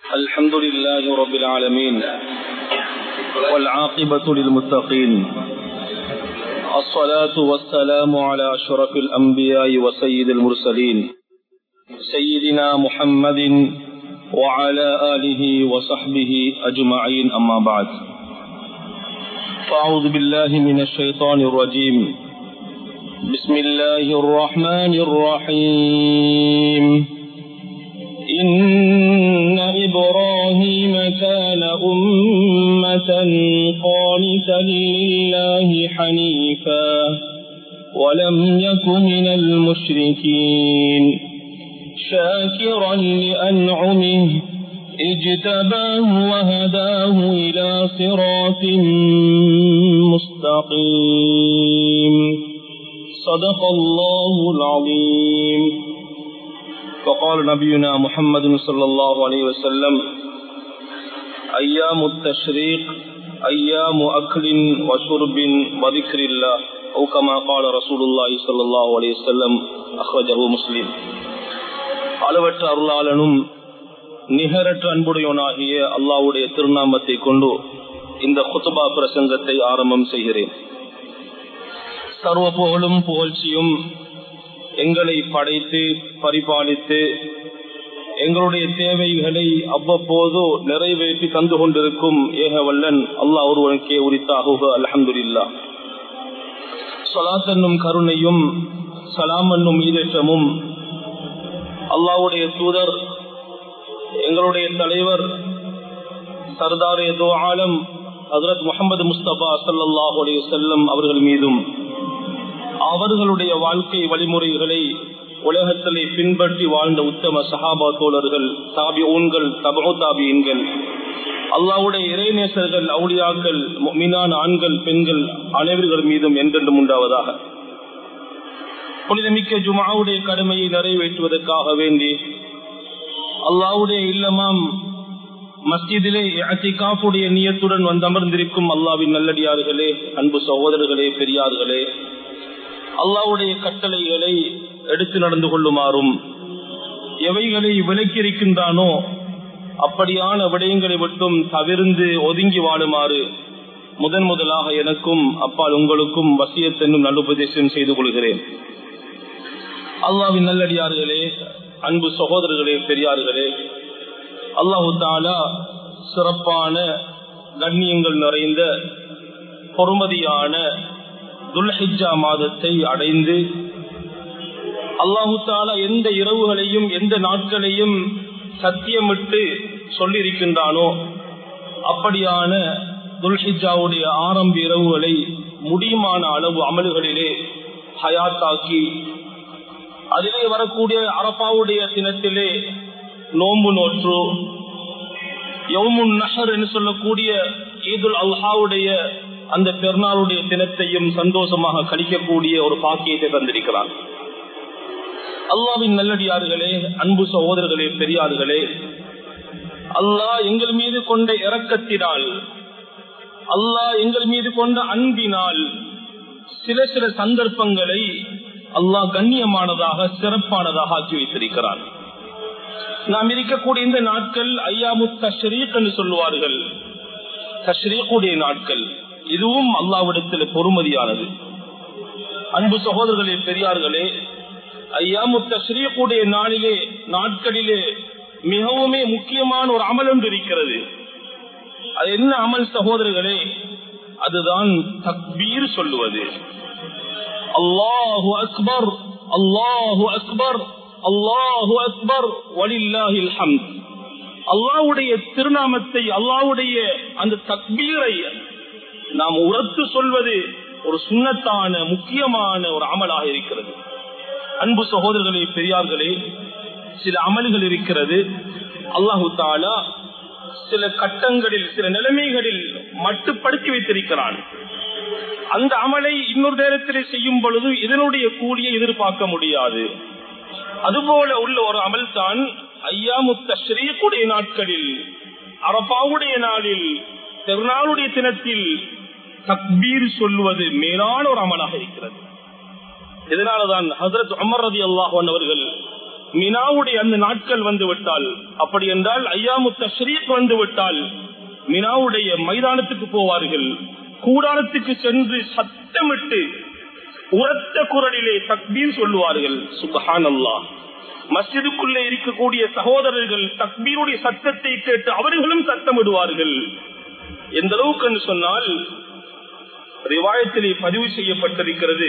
الحمد لله رب العالمين والعاقبة للمتقين الصلاة والسلام على أشرف الأنبياء وسيد المرسلين سيدنا محمد وعلى آله وصحبه أجمعين أما بعد فأعوذ بالله من الشيطان الرجيم بسم الله الرحمن الرحيم إن إبراهيم كان أمة قانتا لله حنيفا ولم يك من المشركين شاكرا لأنعمه اجتباه وهداه إلى صراط مستقيم صدق الله العظيم وقال نبينا محمد صلى الله عليه وسلم أيام التشريق أيام أكل وشرب وذكر الله أو كما قال رسول الله صلى الله عليه وسلم أخرجه مسلم அளவற்ற அருளாளனும் நிகரற்ற அன்புடையவனாகிய அல்லாவுடைய திருநாமத்தை கொண்டு இந்த குத்துபா பிரசங்கத்தை ஆரம்பம் செய்கிறேன் சர்வ புகழும் புகழ்ச்சியும் எங்களை படைத்து பரிபாலித்து எங்களுடைய தேவைகளை அவ்வப்போது நிறைவேற்றி தந்து கொண்டிருக்கும் ஏகவல்லன் அல்லாஹ் ஒருவனுக்கே உரித்தாகுக அலமதுல்லா சொலாத் என்னும் கருணையும் சலாம் என்னும் ஈரேற்றமும் அல்லாவுடைய தூதர் எங்களுடைய தலைவர் சர்தார் ஏதோ ஆலம் ஹசரத் முகமது முஸ்தபா சல்லாஹ் செல்லம் அவர்கள் மீதும் அவர்களுடைய வாழ்க்கை வழிமுறைகளை உலகத்திலே பின்பற்றி வாழ்ந்த உத்தம சஹாபா தோழர்கள் தாபி ஊன்கள் தபோ தாபியன்கள் அல்லாவுடைய இறைநேசர்கள் அவுளியாக்கள் மீனான ஆண்கள் பெண்கள் அனைவர்கள் மீதும் என்றென்றும் உண்டாவதாக புனிதமிக்க ஜுமாவுடைய கடமையை நிறைவேற்றுவதற்காக வேண்டி அல்லாவுடைய இல்லமாம் மஸ்ஜிதிலே அத்திகாப்புடைய நியத்துடன் வந்து அமர்ந்திருக்கும் அல்லாவின் நல்லடியார்களே அன்பு சகோதரர்களே பெரியார்களே அல்லாவுடைய கட்டளைகளை எடுத்து நடந்து கொள்ளுமாறும் எவைகளை விலக்கியிருக்கின்றானோ அப்படியான விடயங்களை விட்டும் தவிர்ந்து ஒதுங்கி வாழுமாறு முதன் முதலாக எனக்கும் அப்பால் உங்களுக்கும் வசியத்தென்னும் நல்லுபதேசம் செய்து கொள்கிறேன் அல்லாவின் நல்லடியார்களே அன்பு சகோதரர்களே பெரியார்களே அல்லாஹு தாலா சிறப்பான கண்ணியங்கள் நிறைந்த பொறுமதியான துல்ஹிஜா மாதத்தை அடைந்து அல்லாஹு தாலா எந்த இரவுகளையும் எந்த நாட்களையும் சத்தியமிட்டு சொல்லியிருக்கின்றானோ அப்படியான துல்ஹிஜாவுடைய ஆரம்ப இரவுகளை முடியுமான அளவு அமல்களிலே ஹயாத்தாக்கி அதிலே வரக்கூடிய அரப்பாவுடைய தினத்திலே நோம்பு நோற்று யவுமுன் நஹர் என்று சொல்லக்கூடிய ஈதுல் அல்ஹாவுடைய அந்த பெருநாளுடைய தினத்தையும் சந்தோஷமாக கழிக்கக்கூடிய ஒரு பாக்கியத்தை தந்திருக்கிறார் அல்லாவின் நல்லடியார்களே அன்பு சகோதரர்களே பெரியார்களே அல்லாஹ் எங்கள் மீது கொண்ட இறக்கத்தினால் அல்லாஹ் எங்கள் மீது கொண்ட அன்பினால் சில சில சந்தர்ப்பங்களை அல்லாஹ் கண்ணியமானதாக சிறப்பானதாக ஆக்கி வைத்திருக்கிறார் நாம் இருக்கக்கூடிய இந்த நாட்கள் ஐயாமு தஷ்ரீக் என்று சொல்லுவார்கள் தஷ்ரீக்குடைய நாட்கள் இதுவும் அல்லாவிடத்தில் பொறுமதியானது அன்பு சகோதரர்களே பெரியார்களே ஐயாமு தஷ்ரீக்குடைய நாளிலே நாட்களிலே மிகவுமே முக்கியமான ஒரு அமல் ஒன்று இருக்கிறது அது என்ன அமல் சகோதரர்களே அதுதான் தக்பீர் சொல்லுவது அல்லாஹு அக்பர் அல்லாஹு அக்பர் அல்லாஹு அக்பர் வலில்லாஹில் ஹம்த் அல்லாவுடைய திருநாமத்தை அல்லாவுடைய அந்த தக்பீரை நாம் உரத்து சொல்வது ஒரு சுண்ணத்தான முக்கியமான ஒரு அமலாக இருக்கிறது அன்பு சகோதரர்களே பெரியார்களே சில அமல்கள் இருக்கிறது அல்லாஹு தாலா சில கட்டங்களில் சில நிலைமைகளில் மட்டுப்படுத்தி வைத்திருக்கிறான் அந்த அமலை இன்னொரு நேரத்தில் செய்யும் பொழுது இதனுடைய கூலியை எதிர்பார்க்க முடியாது அதுபோல உள்ள ஒரு அமல் தான் ஐயாமுத்த ஸ்ரீக்குடைய நாட்களில் அரபாவுடைய நாளில் திருநாளுடைய தினத்தில் தக்பீர் சொல்லுவது மேலான ஒரு அமலாக இருக்கிறது இதனாலதான் ஹசரத் அமர் ரதி அல்லாஹன் அவர்கள் மினாவுடைய அந்த நாட்கள் வந்து விட்டால் அப்படி என்றால் ஐயாமு தஷ்ரீக் வந்து விட்டால் மினாவுடைய மைதானத்துக்கு போவார்கள் கூடாரத்துக்கு சென்று சத்தமிட்டு உரத்த குரலிலே தக்பீர் சொல்லுவார்கள் சுபஹான் அல்லா மஸ்ஜிதுக்குள்ளே இருக்கக்கூடிய சகோதரர்கள் தக்பீருடைய சத்தத்தை கேட்டு அவர்களும் சத்தமிடுவார்கள் எந்த அளவுக்கு என்று சொன்னால் ரிவாயத்திலே பதிவு செய்யப்பட்டிருக்கிறது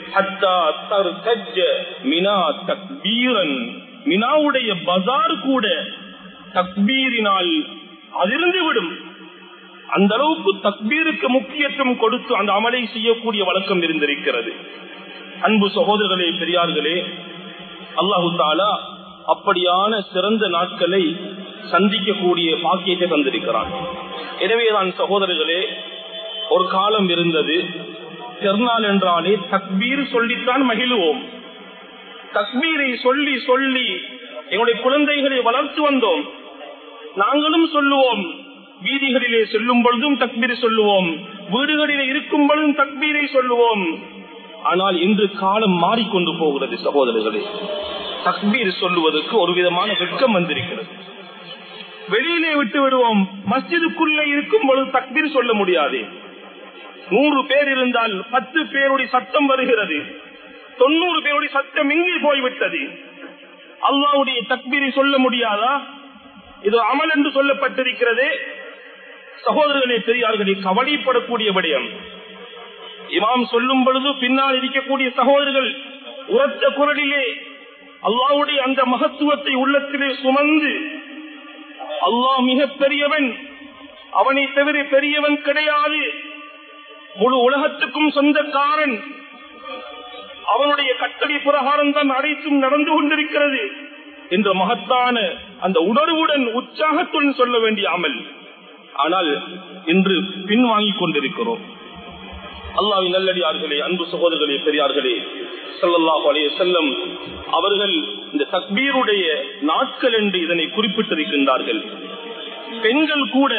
மினாவுடைய பஜார் கூட தக்பீரினால் அதிர்ந்து விடும் அந்த அளவுக்கு தக்பீருக்கு முக்கியத்துவம் கொடுத்து அந்த அமலை செய்யக்கூடிய வழக்கம் இருந்திருக்கிறது அன்பு சகோதரர்களே பெரியார்களே அல்லாஹு தாலா அப்படியான சிறந்த நாட்களை சந்திக்கக்கூடிய பாக்கியத்தை தந்திருக்கிறான் எனவேதான் சகோதரர்களே ஒரு காலம் இருந்தது திருநாள் என்றாலே தக்பீர் சொல்லித்தான் மகிழ்வோம் தக்பீரை சொல்லி சொல்லி எங்களுடைய குழந்தைகளை வளர்த்து வந்தோம் நாங்களும் சொல்லுவோம் வீதிகளிலே செல்லும் பொழுதும் தக்பீர் சொல்லுவோம் வீடுகளிலே இருக்கும் பொழுதும் தக்பீரை சொல்லுவோம் ஆனால் இன்று காலம் மாறிக்கொண்டு போகிறது சகோதரர்களே தக்பீர் சொல்லுவதற்கு ஒரு விதமான வெட்கம் வந்திருக்கிறது வெளியிலே விட்டு விடுவோம் மஸ்ஜிதுக்குள்ளே இருக்கும் பொழுது தக்பீர் சொல்ல முடியாது நூறு பேர் இருந்தால் பத்து பேருடைய சத்தம் வருகிறது தொண்ணூறு பேருடைய சத்தம் இங்கே போய்விட்டது அல்லாவுடைய தக்பீரை சொல்ல முடியாதா இது அமல் என்று சொல்லப்பட்டிருக்கிறது சகோதரர்களே பெரியார்களே கவலைப்படக்கூடிய விடயம் இமாம் சொல்லும் பொழுது பின்னால் இருக்கக்கூடிய சகோதரர்கள் உரத்த குரலிலே அல்லாவுடைய அந்த மகத்துவத்தை உள்ளத்திலே சுமந்து அல்லாஹ் மிக பெரியவன் அவனை தவிர பெரியவன் கிடையாது முழு உலகத்துக்கும் சொந்தக்காரன் அவனுடைய கட்டளை பிரகாரம் தான் அனைத்தும் நடந்து கொண்டிருக்கிறது என்ற மகத்தான அந்த உணர்வுடன் உற்சாகத்துடன் சொல்ல வேண்டிய அமல் ஆனால் இன்று பின்வாங்கிக் கொண்டிருக்கிறோம் அல்லாவின் நல்லடியார்களே அன்பு சகோதரர்களே பெரியார்களே சல்லாஹ் அலைய செல்லம் அவர்கள் இந்த தக்பீருடைய நாட்கள் என்று இதனை குறிப்பிட்டிருக்கின்றார்கள் பெண்கள் கூட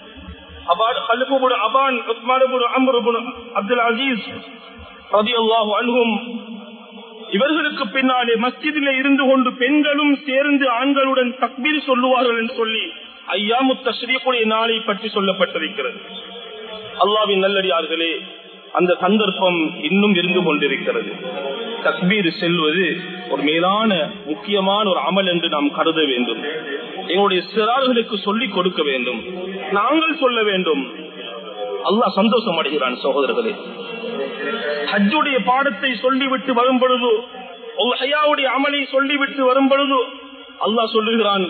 அப்துல் அசீஸ் அன்பும் இவர்களுக்கு பின்னாலே மஸ்ஜிதிலே இருந்து கொண்டு பெண்களும் சேர்ந்து ஆண்களுடன் தக்பீர் சொல்லுவார்கள் என்று சொல்லி ஐயாமு தஸ்ரீக்குடைய நாளை பற்றி சொல்லப்பட்டிருக்கிறது அல்லாவின் நல்லடியார்களே அந்த சந்தர்ப்பம் இன்னும் இருந்து கொண்டிருக்கிறது தக்பீர் செல்வது ஒரு மேலான முக்கியமான ஒரு அமல் என்று நாம் கருத வேண்டும் எங்களுடைய சிறார்களுக்கு சொல்லிக் கொடுக்க வேண்டும் நாங்கள் சொல்ல வேண்டும் அல்லாஹ் சந்தோஷம் அடைகிறான் சகோதரர்களே ஹஜ்ஜுடைய பாடத்தை சொல்லிவிட்டு வரும் பொழுது ஹையாவுடைய அமலை சொல்லிவிட்டு வரும் பொழுது அல்லாஹ் சொல்லுகிறான்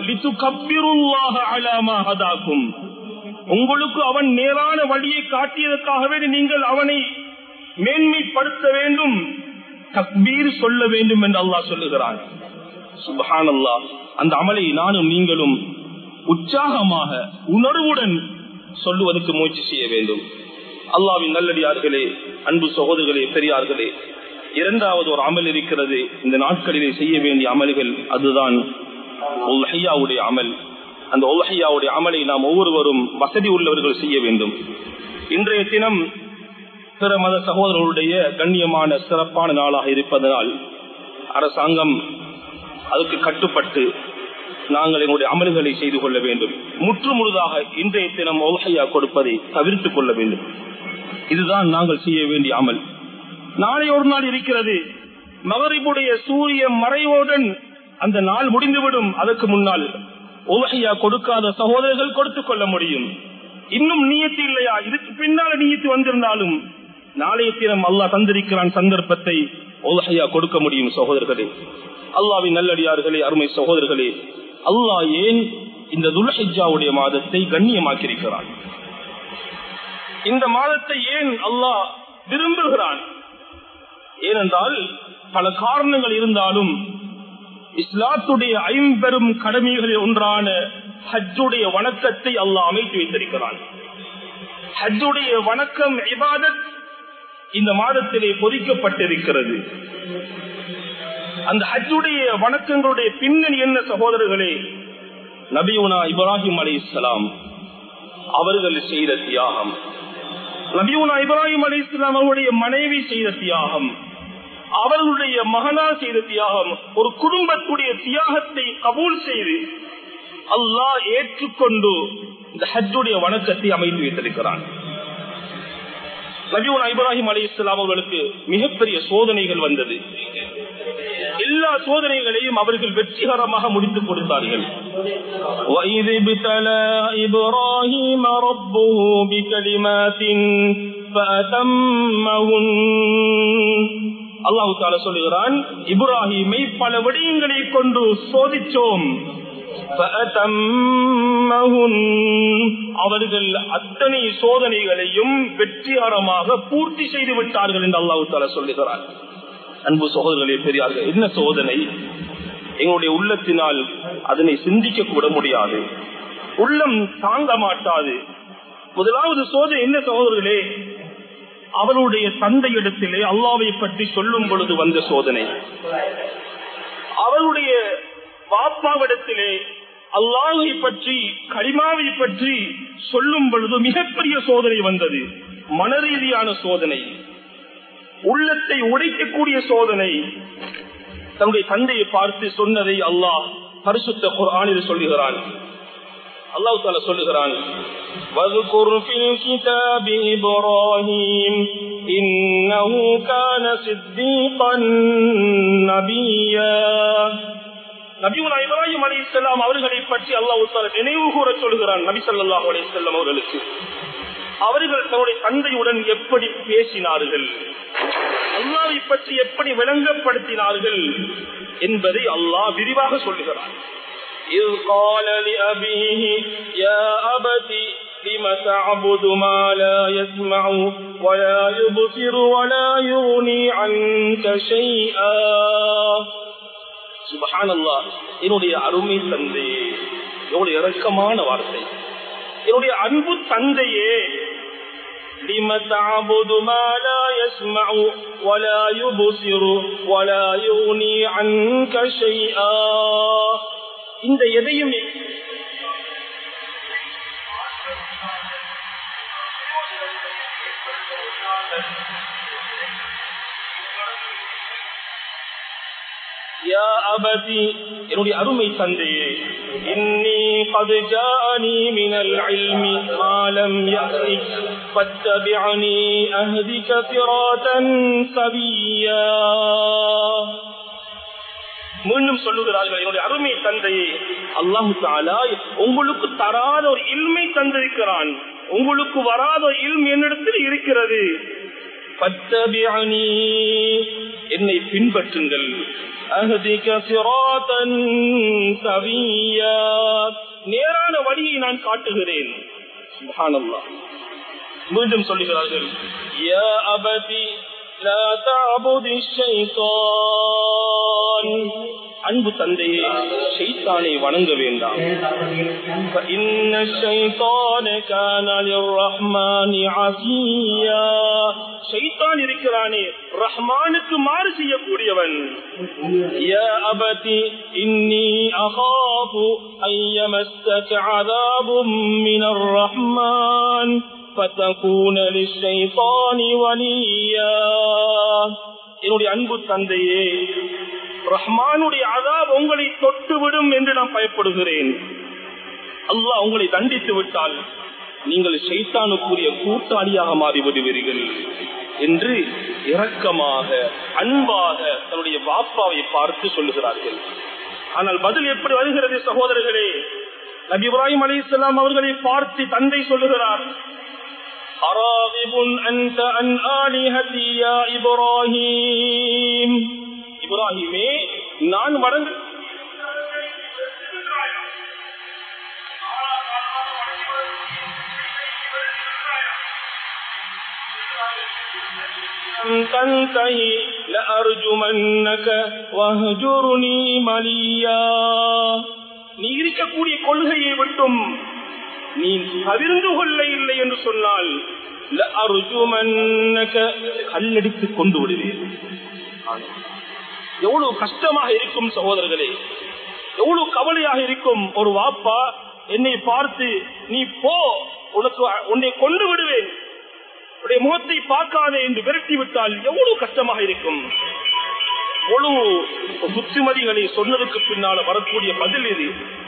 உங்களுக்கு அவன் நேரான வழியை காட்டியதற்காகவே நீங்கள் அவனை மேன்மைப்படுத்த வேண்டும் தக்பீர் சொல்ல வேண்டும் என்று அல்லாஹ் சொல்லுகிறான் சுபஹான் அல்லாஹ் அந்த அமலை நானும் நீங்களும் உற்சாகமாக உணர்வுடன் சொல்லுவதற்கு முயற்சி செய்ய வேண்டும் அல்லாவின் நல்லடியார்களே அன்பு சகோதரர்களே பெரியார்களே இரண்டாவது ஒரு அமல் இருக்கிறது இந்த நாட்களிலே செய்ய வேண்டிய அமல்கள் அதுதான் உல்ஹையாவுடைய அமல் அந்த உல்ஹையாவுடைய அமலை நாம் ஒவ்வொருவரும் வசதி உள்ளவர்கள் செய்ய வேண்டும் இன்றைய தினம் பிற மத சகோதரர்களுடைய கண்ணியமான சிறப்பான நாளாக இருப்பதனால் அரசாங்கம் அதுக்கு கட்டுப்பட்டு நாங்கள் எங்களுடைய அமல்களை செய்து கொள்ள வேண்டும் முற்று முழுதாக இன்றைய தினம் ஒல்ஹையா கொடுப்பதை தவிர்த்துக் கொள்ள வேண்டும் இதுதான் நாங்கள் செய்ய வேண்டிய அமல் நாளை ஒரு நாள் இருக்கிறது மகரிபுடைய சூரிய மறைவுடன் அந்த நாள் முடிந்துவிடும் அதற்கு முன்னால் உலகையா கொடுக்காத சகோதரர்கள் கொடுத்துக் கொள்ள முடியும் இன்னும் நீயத்து இல்லையா இதுக்கு பின்னால நீயத்து வந்திருந்தாலும் நாளைய தினம் அல்லாஹ் தந்திருக்கிறான் சந்தர்ப்பத்தை உலகையா கொடுக்க முடியும் சகோதரர்களே அல்லாவின் நல்லடியார்களே அருமை சகோதரர்களே அல்லாஹ் ஏன் இந்த துல்ஹிஜாவுடைய மாதத்தை கண்ணியமாக்கியிருக்கிறான் இந்த மாதத்தை ஏன் அல்லாஹ் விரும்புகிறான் ஏனென்றால் பல காரணங்கள் இருந்தாலும் இஸ்லாத்துடைய ஐம்பெரும் கடமைகளில் ஒன்றான ஹஜ்ஜுடைய வணக்கத்தை அல்லாஹ் அமைத்து வைத்திருக்கிறான் ஹஜ்ஜுடைய வணக்கம் இபாதத் இந்த மாதத்திலே பொதிக்கப்பட்டிருக்கிறது அந்த ஹஜ்ஜுடைய வணக்கங்களுடைய பின்னணி என்ன சகோதரர்களே நபியுனா இப்ராஹிம் அலி இஸ்லாம் அவர்கள் செய்த தியாகம் நபியுனா இப்ராஹிம் அலி இஸ்லாம் அவருடைய மனைவி செய்த தியாகம் அவர்களுடைய மகனால் செய்த தியாகம் ஒரு குடும்பத்துடைய தியாகத்தை கபூல் செய்து அல்லாஹ் ஏற்றுக்கொண்டு இந்த ஹஜ்ஜுடைய வணக்கத்தை அமைத்து வைத்திருக்கிறான் நபியூன் இப்ராஹிம் அலி இஸ்லாம் அவர்களுக்கு மிகப்பெரிய சோதனைகள் வந்தது எல்லா சோதனைகளையும் அவர்கள் வெற்றிகரமாக முடித்துக் கொடுத்தார்கள் وَإِذِ ابْتَلَى إِبْرَاهِيمَ رَبُّهُ بِكَلِمَاتٍ فَأَتَمَّهُنَّ அல்லாஹு தால சொல்லுகிறான் இப்ராஹிமை பல விடயங்களை கொண்டு சோதிச்சோம் فَأَتَمَّهُنَّ அவர்கள் அத்தனை சோதனைகளையும் வெற்றிகரமாக பூர்த்தி செய்து விட்டார்கள் என்று அல்லாஹு தால சொல்லுகிறார் அன்பு சகோதரர்களே பெரியார்கள் என்ன சோதனை எங்களுடைய உள்ளத்தினால் அதனை சிந்திக்க கூட முடியாது உள்ளம் தாங்க மாட்டாது முதலாவது சோதனை என்ன சகோதரர்களே அவருடைய தந்தையிடத்திலே அல்லாவை பற்றி சொல்லும் பொழுது வந்த சோதனை அவருடைய பாப்பாவிடத்திலே அல்லாஹை பற்றி கரிமாவை பற்றி சொல்லும் பொழுது மிகப்பெரிய சோதனை வந்தது மனரீதியான சோதனை உள்ளத்தை உடைக்கக்கூடிய சோதனை தன்னுடைய தந்தையை பார்த்து சொன்னதை அல்லாஹ் பரிசுத்த குர்ஆனில் சொல்லுகிறான் அல்லாஹ் தால சொல்லுகிறான் واذكر في الكتاب إبراهيم إنه كان صديقا نبيا நபியுனா இப்ராஹிம் அலி இஸ்லாம் அவர்களை பற்றி அல்லாஹ் தால நினைவு கூற சொல்கிறான் நபி ஸல்லல்லாஹு அலைஹி வஸல்லம் அவர்களுக்கு அவர்கள் தன்னுடைய தந்தையுடன் எப்படி பேசினார்கள் அல்லாவை பற்றி எப்படி விளங்கப்படுத்தினார்கள் என்பதை அல்லாஹ் விரிவாக சொல்லுகிறான் إذ قال لأبيه يا أبت لم تعبد ما لا يسمع ولا يبصر ولا يغني عنك شيئا சுபஹானல்லா என்னுடைய அருமை தந்தையே என்னுடைய இரக்கமான வார்த்தை என்னுடைய அன்பு தந்தையே لم تعبد ما لا يسمع ولا يبصر ولا يغني عنك شيئا இந்த எதையும் يا أبتي என்னுடைய அருமை தந்தையே إني قد جاءني من العلم ما لم يأتك فاتبعني أهدك صراطا سويا மீண்டும் சொல்லுகிறார்கள் என்னுடைய அருமை தந்தையே அல்லாஹு தாலா உங்களுக்கு தராத ஒரு இல்மை தந்திருக்கிறான் உங்களுக்கு வராத ஒரு இல்ம் என்னிடத்தில் இருக்கிறது فاتبعني என்னை பின்பற்றுங்கள் أهدك صراطا سويا நேரான வழியை நான் காட்டுகிறேன் சுப்ஹானல்லாஹ். மீண்டும் சொல்லுகிறார்கள் يا أبتي لا تعبد الشيطان அன்பு தந்தையே ஷைத்தானை வணங்க வேண்டாம் فإن الشيطان كان للرحمن عصيا ஷைத்தான் இருக்கிறானே ரஹ்மானுக்கு மாறு செய்யக்கூடியவன் يا أبت إني أخاف أن يمسك عذاب من الرحمن فتكون للشيطان وليا என்னுடைய அன்பு தந்தையே ரஹ்மானுடைய அதாப் உங்களை தொட்டுவிடும் என்று நான் பயப்படுகிறேன் அல்லாஹ் உங்களை தண்டித்து விட்டால் நீங்கள் ஷைத்தானுக்குரிய கூட்டாளியாக மாறி விடுவீர்கள் என்று இரக்கமாக அன்பாக தன்னுடைய பாப்பாவை பார்த்து சொல்லுகிறார்கள் ஆனால் பதில் எப்படி வருகிறது சகோதரர்களே நபி இப்ராஹிம் அலி இஸ்லாம் அவர்களை பார்த்து தந்தை சொல்லுகிறார் أراغب أنت عن آلهتي يا إبراهيم இப்ராஹிமே நான் வணங்க لم تنتهي لأرجمنك واهجرني مليا நீ இருக்கக்கூடிய கொள்கையை விட்டும் நீ தவிர்ந்து கொள்ள இல்லை என்று சொன்னால் لأرجمنك கல்லடித்து கொண்டு விடுவேன் எவ்வளவு கஷ்டமாக இருக்கும் சகோதரர்களே எவ்வளவு கவலையாக இருக்கும் ஒரு வாப்பா என்னை பார்த்து நீ போ உனக்கு உன்னை கொண்டு விடுவேன் உடைய முகத்தை பார்க்காதே என்று விரட்டி விட்டால் எவ்வளவு கஷ்டமாக இருக்கும் அவ்வளவு புத்திமதிகளை சொன்னதுக்கு பின்னால வரக்கூடிய பதில் இது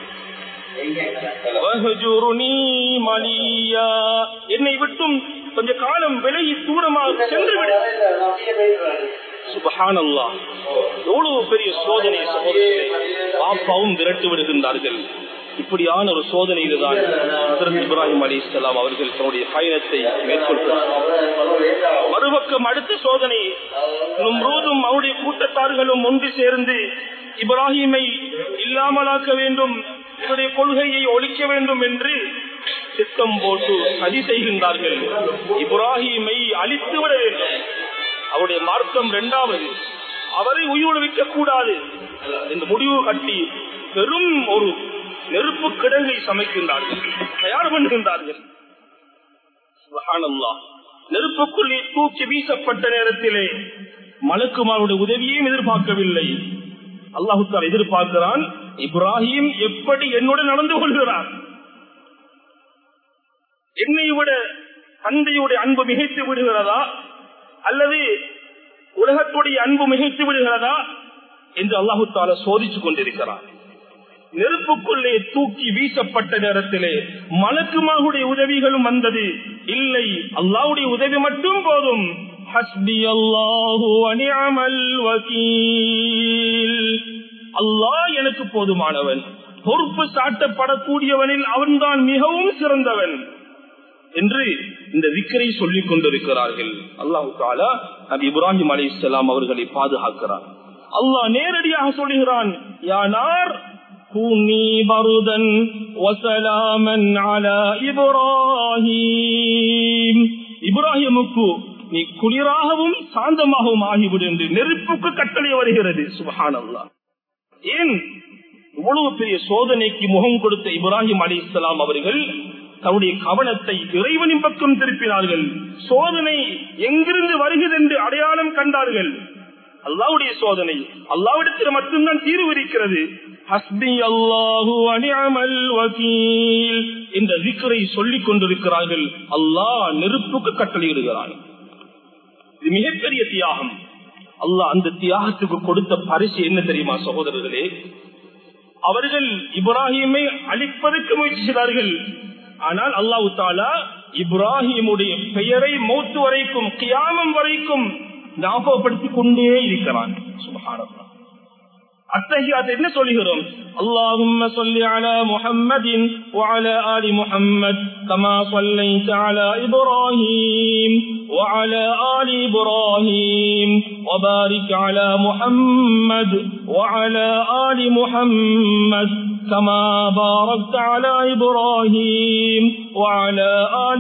வஹ்ஜுர்னி மலியா. என்னை விட்டும் கொஞ்ச காலம் விலகி தூரமாக சென்று விடு சுபஹானல்லா எவ்வளவு பெரிய சோதனை சகோதரர்களே பாப்பாவும் விரட்டு விடுகின்றார்கள் இப்படியான ஒரு சோதனையில தான் ஹஜ்ரத் இப்ராஹிம் அலி இஸ்லாம் அவர்கள் தன்னுடைய பயணத்தை மேற்கொள்கிறார் மறுபக்கம் அடுத்த சோதனை நும்ரூதும் அவருடைய கூட்டத்தார்களும் ஒன்று சேர்ந்து இப்ராஹிமை இல்லாமலாக்க வேண்டும் இவருடைய கொள்கையை ஒழிக்க வேண்டும் என்று திட்டம் போட்டு சதி செய்கின்றார்கள் இப்ராஹிமை அழித்து விட வேண்டும் அவருடைய மார்க்கம் இரண்டாவது அவரை உயிரிழவிக்க கூடாது என்று முடிவு கட்டி பெரும் ஒரு நெருப்பு கிடங்கை சமைக்கின்றார்கள் தயார் பண்ணுகின்றார்கள் சுப்ஹானல்லாஹ். நெருப்புக்குள்ளே தூக்கி வீசப்பட்ட நேரத்திலே மலக்குமாருடைய உதவியையும் எதிர்பார்க்கவில்லை அல்லாஹு தாலா எதிர்பார்க்கிறான் இப்ராஹிம் எப்படி என்னுடன் நடந்து கொள்கிறார் என்னை விட தந்தையுடைய அன்பு மிகைத்து விடுகிறதா அல்லது உலகத்துடைய அன்பு மிகைத்து விடுகிறதா என்று அல்லாஹு தாலா சோதித்துக் கொண்டிருக்கிறார் நெருப்புக்குள்ளே தூக்கி வீசப்பட்ட நேரத்திலே மலக்குமாவுடைய உதவிகளும் வந்தது இல்லை அல்லாவுடைய உதவி மட்டும் போதும் ஹஸ்பி அல்லாஹு அனிஅமல் வக்கீல் அல்லாஹ் எனக்கு போதுமானவன் பொறுப்பு சாட்டப்படக்கூடியவனில் அவன்தான் மிகவும் சிறந்தவன் என்று இந்த விக்கரை சொல்லிக் கொண்டிருக்கிறார்கள் அல்லாஹு தாலா நபி இப்ராஹிம் அலி இஸ்லாம் அவர்களை பாதுகாக்கிறார் அல்லாஹ் நேரடியாக சொல்லுகிறான் யானார் கூனி பருதன் வசலாமன் அலா இப்ராஹிம் இப்ராஹிமுக்கு நீ குளிராகவும் சாந்தமாகவும் ஆகிவிடு என்று நெருப்புக்கு கட்டளை வருகிறது சுபஹானல்லாஹ் ஏன் இவ்வளவு பெரிய சோதனைக்கு முகம் கொடுத்த இப்ராஹிம் அலி இஸ்லாம் அவர்கள் தன்னுடைய கவனத்தை இறைவனின் பக்கம் திருப்பினார்கள் சோதனை எங்கிருந்து வருகிறது என்று அடையாளம் கண்டார்கள் அல்லாவுடைய சோதனை அல்லாவிடத்தில் மட்டும்தான் தீர்வு இருக்கிறது ஹஸ்பி அல்லாஹு அனிஅமல் வக்கீல் என்ற விக்கரை சொல்லிக் கொண்டிருக்கிறார்கள் அல்லாஹ் நெருப்புக்கு கட்டளையிடுகிறான் இது மிகப்பெரிய தியாகம் அல்லாஹ் அந்த தியாகத்துக்கு கொடுத்த பரிசு என்ன தெரியுமா சகோதரர்களே அவர்கள் இப்ராஹிமை அழிப்பதற்கு முயற்சி செய்தார்கள் ஆனால் அல்லாஹு தாலா இப்ராஹிமுடைய பெயரை மௌத்து வரைக்கும் கியாமம் வரைக்கும் ஞாபகப்படுத்திக் கொண்டே இருக்கிறான் சுபஹானல்லாஹ் அத்தகையாத் என்ன சொல்லுகிறோம் اللهم صل على محمد وعلى آل محمد كما صليت على إبراهيم وعلى آل إبراهيم وبارك على محمد وعلى آل محمد كما باركت على إبراهيم وعلى آل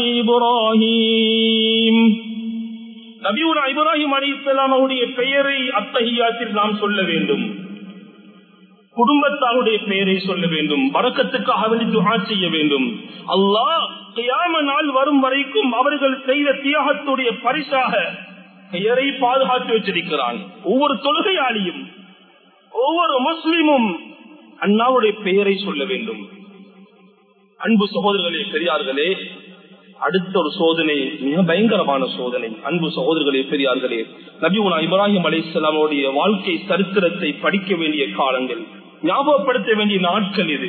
إبراهيم நபியுனா இப்ராஹிம் அலி இஸ்லாம் அவருடைய பெயரை அத்தகையாத்தில் நாம் சொல்ல வேண்டும் குடும்பத்தாருடைய பெயரை சொல்ல வேண்டும் வரக்கத்துக்காக வேண்டி துகா செய்ய வேண்டும் அல்லாஹ் கியாம நாள் வரும் வரைக்கும் அவர்கள் செய்த தியாகத்துடைய பரிசாக பெயரை பாதுகாத்து வச்சிருக்கிறான் ஒவ்வொரு தொழுகையாளியும் ஒவ்வொரு முஸ்லிமும் அண்ணாவுடைய பெயரை சொல்ல வேண்டும் அன்பு சகோதரர்களே பெரியார்களே அடுத்த ஒரு சோதனை மிக பயங்கரமான சோதனை அன்பு சகோதரர்களே பெரியார்களே நபிவுனா இப்ராஹிம் அலிஸ்லாமுடைய வாழ்க்கை சரித்திரத்தை படிக்க வேண்டிய காலங்கள் ஞாபகப்படுத்த வேண்டிய நாட்கள் இது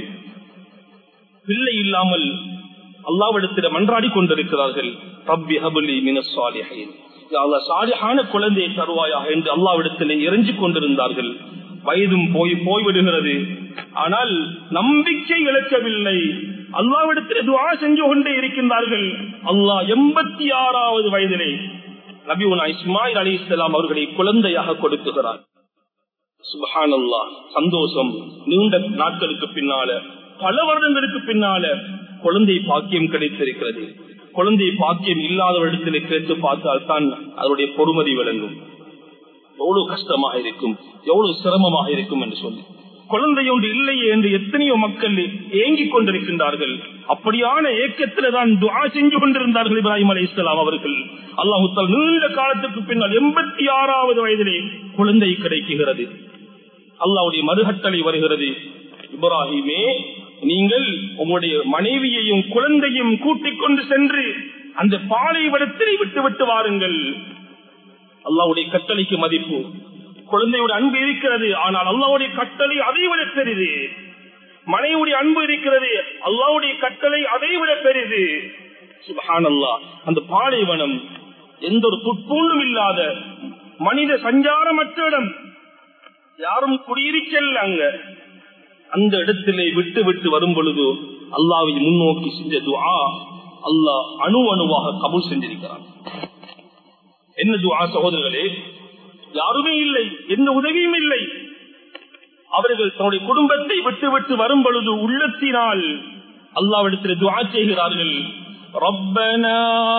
பிள்ளை இல்லாமல் அல்லாவிடத்தில் மன்றாடி கொண்டிருக்கிறார்கள் ரப்பி ஹபுலி மினசாலிஹின் சாலிஹான குழந்தையை தருவாயாக என்று அல்லாவிடத்தில் இறைஞ்சிக் கொண்டிருந்தார்கள் வயதும் போய் போய்விடுகிறது ஆனால் நம்பிக்கை இழக்கவில்லை அல்லாவிடத்தில் துவா செஞ்சு கொண்டே இருக்கின்றார்கள் அல்லாஹ் எண்பத்தி ஆறாவது வயதிலே நபிவுனா இஸ்மாயில் அலி இஸ்லாம் அவர்களை குழந்தையாக கொடுக்குகிறார் சுபஹான் அல்லாஹ் சந்தோஷம் நீண்ட நாட்களுக்கு பின்னால பல வருடங்களுக்கு பின்னால குழந்தை பாக்கியம் கிடைத்திருக்கிறது குழந்தை பாக்கியம் இல்லாதவரிடத்தில் கேட்டு பார்த்தால் தான் அதனுடைய பொறுமதி விளங்கும் எவ்வளவு கஷ்டமாக இருக்கும் எவ்வளவு சிரமமாக இருக்கும் என்று சொல்லி குழந்தை ஒன்று இல்லையே என்று எத்தனையோ மக்கள் ஏங்கிக் கொண்டிருக்கின்றார்கள் அப்படியான ஏக்கத்துல தான் துவா செஞ்சு கொண்டிருந்தார்கள் இப்ராஹிம் அலி இஸ்லாம் அவர்கள் அல்லாஹுத்தால் நீண்ட காலத்துக்கு பின்னால் எண்பத்தி ஆறாவது வயதிலே குழந்தை கிடைக்குகிறது அல்லாவுடைய மறுகட்டளை வருகிறது இப்ராஹிமே நீங்கள் உங்களுடைய மனைவியையும் குழந்தையும் கூட்டிக் கொண்டு சென்று அந்த பாலைவனத்திலே விட்டு விட்டு வாருங்கள் அல்லாவுடைய கட்டளைக்கு மதிப்பு குழந்தையோட அன்பு இருக்கிறது ஆனால் அல்லாவுடைய கட்டளை அதை விட பெரிது மனைவியுடைய அன்பு இருக்கிறது அல்லாவுடைய கட்டளை அதை விட பெரிது சுபஹானல்லா அந்த பாலைவனம் எந்த ஒரு துட்பூண்டும் இல்லாத மனித சஞ்சாரமற்ற இடம் யாரும் குடியிருக்கல அங்க அந்த இடத்திலே விட்டு விட்டு வரும் பொழுது அல்லாவை முன்னோக்கி செஞ்ச துஆ அல்லாஹ் அணு அணுவாக கபூல் செஞ்சிருக்கிறான் என்ன துஆ சகோதரர்களே யாருமே இல்லை எந்த உதவியும் இல்லை அவர்கள் தன்னுடைய குடும்பத்தை விட்டு விட்டு வரும் பொழுது உள்ளத்தினால் அல்லாவிடத்தில் துஆ செய்கிறார்கள் ரப்பனா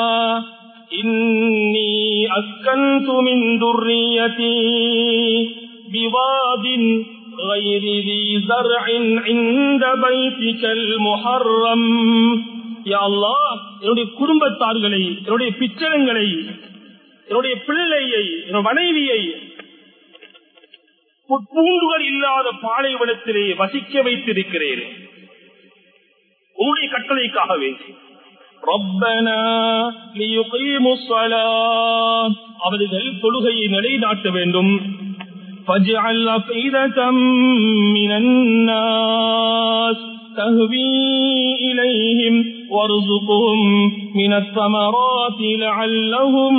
இன்னி அஸ்கன்து மின் துர்ரியதி بواد غير ذي زرع عند بيتك المحرم يا الله என்னுடைய குடும்பத்தார்களை என்னுடைய பிச்சரங்களை என்னுடைய பிள்ளையை என்னுடைய மனைவியை பூண்டுகள் இல்லாத பாலைவனத்திலே வசிக்க வைத்திருக்கிறேன் உங்களுடைய கட்டளைக்காக வேண்டி ரப்பனா லியுகீமு ஸலாத் அவர்கள் தொழுகையை நிலைநாட்ட வேண்டும் فاجعل أفئدة من الناس تهوي إليهم وارزقهم من الثمرات لعلهم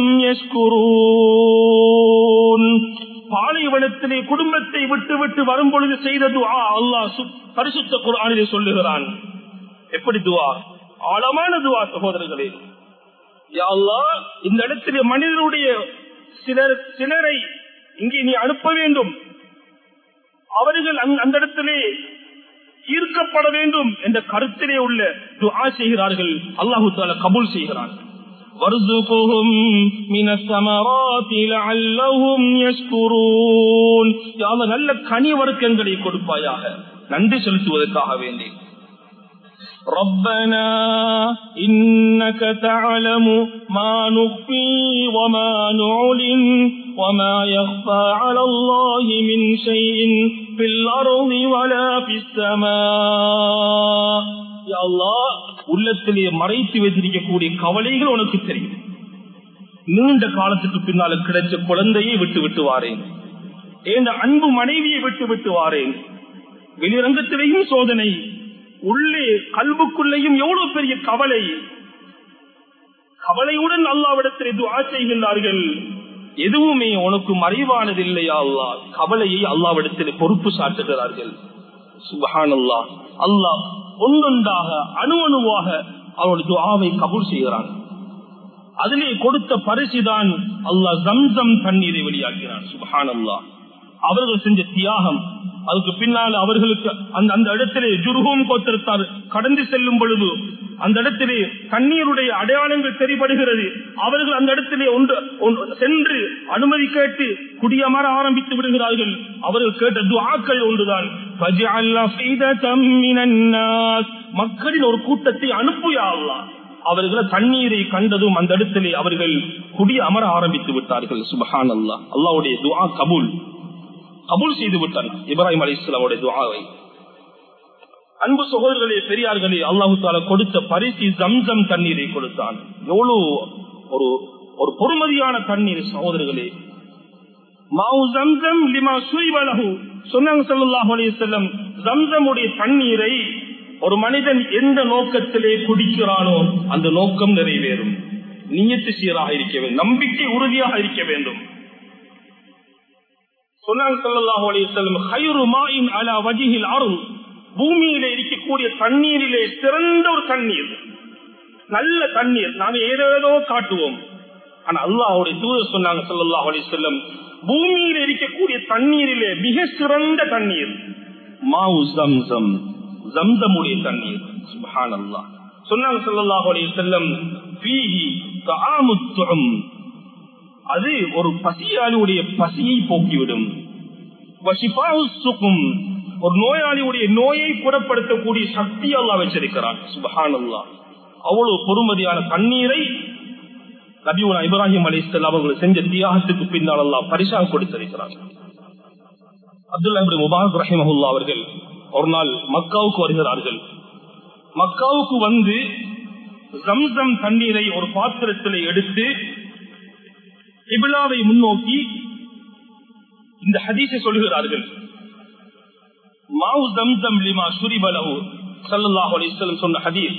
يشكرون பாலைவனத்திலே குடும்பத்தை விட்டு விட்டு வரும் பொழுது செய்த துவா அல்லாஹ் பரிசுத்த குரானிலே சொல்லுகிறான் எப்படி துவா ஆழமான துவா சகோதரர்களே யா அல்லாஹ் இந்த இடத்திலே மனிதனுடைய சிலர் சிலரை இங்கே நீ அனுப்ப வேண்டும் அவர்கள் அந்த இடத்திலே ஈர்க்கப்பட வேண்டும் என்ற கருத்திலே உள்ள துஆ செய்கிறார்கள் அல்லாஹு தாலா கபூல் செய்கிறான் وارزقهم من الثمرات لعلهم يشكرون يا الله நல்ல கனி வர்க்கங்களை கொடுப்பாயாக நன்றி செலுத்துவதற்காக வேண்டி ربنا إنك تعلم ما نخفي وما نعلن وما يخفى على الله من شيء في الأرض ولا في السماء يا الله உள்ளத்திலே மறைத்து வைத்திருக்கக்கூடிய கவலைகள் உனக்கு தெரியும் நீண்ட காலத்துக்கு பின்னால கிடைச்ச குழந்தையை விட்டு விட்டு வாரேன் என் அன்பு மனைவியை விட்டு விட்டு வாரேன் வெளிரங்கத்திலேயும் சோதனை உள்ளே கல்புக்குள்ளேயும் எவ்வளவு பெரிய கவலை கவலையுடன் அல்லாவிடத்தில் துவா செய்கின்றார்கள் எதுவுமே உனக்கு மறைவானது இல்லையா அல்லா கவலையை அல்லாவிடத்தில் பொறுப்பு சாட்டுகிறார்கள் சுபஹான் அல்லா அல்லாஹ் ஒன்றொன்றாக அணு அணுவாக அவருடைய துவாவை கபூல் செய்கிறான் அதிலே கொடுத்த பரிசுதான் அல்லாஹ் ஜம்சம் தண்ணீரை வெளியாக்கிறான் சுபஹான் அல்லா அவர்கள் செஞ்ச தியாகம் அதுக்கு பின்னால் அவர்களுக்கு அந்த அந்த இடத்திலே ஜுருகும் கோத்திரத்தார் கடந்து செல்லும் பொழுது அந்த இடத்திலே தண்ணீருடைய அடையாளங்கள் தெரிபடுகிறது அவர்கள் அந்த இடத்திலே ஒன்று சென்று அனுமதி கேட்டு குடியமர ஆரம்பித்து விடுகிறார்கள் அவர்கள் கேட்ட துவாக்கள் ஒன்றுதான் மக்களின் ஒரு கூட்டத்தை அனுப்புயா அவர்களை தண்ணீரை கண்டதும் அந்த இடத்திலே அவர்கள் குடி அமர ஆரம்பித்து விட்டார்கள் சுபஹான் அல்லா அல்லாவுடைய துவா கபூல் கபூல் செய்து விட்டார் இப்ராஹிம் அலி இஸ்லாமுடைய துவாவை அன்பு சகோதரர்களே பெரியார்களே அல்லாஹு தாலா கொடுத்த பரிசு ஜம்சம் தண்ணீரை கொடுத்தான் எவ்வளவு ஒரு ஒரு பொறுமதியான தண்ணீர் சகோதரர்களே மாவு ஜம்சம் லிமா சுய்வலகு சொன்னாங்க சல்லாஹ் அலி செல்லம் ஜம்சமுடைய தண்ணீரை ஒரு மனிதன் எந்த நோக்கத்திலே குடிக்கிறானோ அந்த நோக்கம் நிறைவேறும் நீயத்து சீராக இருக்க வேண்டும் நம்பிக்கை உறுதியாக இருக்க வேண்டும் பூமியில இருக்கக்கூடிய தண்ணீரிலே சிறந்த ஒரு தண்ணீர் நல்ல தண்ணீர் நாங்க ஏதேதோ காட்டுவோம் ஆனா அல்லாஹுடைய தூதர் சொன்னாங்க சொல்லல்லாஹ் அலி செல்லம் பூமியில இருக்கக்கூடிய தண்ணீரிலே மிக சிறந்த தண்ணீர் மாவு ஜம்சம் ஜம்சமுடைய தண்ணீர் சுபஹான் அல்லாஹ் சொன்னாங்க சொல்லல்லாஹ் அலி செல்லம் அது ஒரு பசியாளியுடைய பசியை போக்கிவிடும் ஒரு நோயாளியுடைய நோயை குணப்படுத்தக்கூடிய சக்தி அல்லா வச்சிருக்கிறான் சுபஹான் அல்லா அவ்வளவு பொறுமதியான தண்ணீரை நபிவுனா இப்ராஹிம் அலி அவர்கள் செஞ்ச தியாகத்துக்கு பின்னால் அல்லா பரிசாக கொடுத்திருக்கிறார் அப்துல்லா முபாரக் ரஹிமஹுல்லா அவர்கள் ஒரு நாள் மக்காவுக்கு வருகிறார்கள் மக்காவுக்கு வந்து ஜம்சம் தண்ணீரை ஒரு பாத்திரத்தில் எடுத்து இபிலாவை முன்னோக்கி இந்த ஹதீஸை சொல்கிறார்கள் மாவு ஜம்சம் லிமா சுரிபலவு சல்லல்லாஹு அலைஹி வஸல்லம் சொன்ன ஹதீஸ்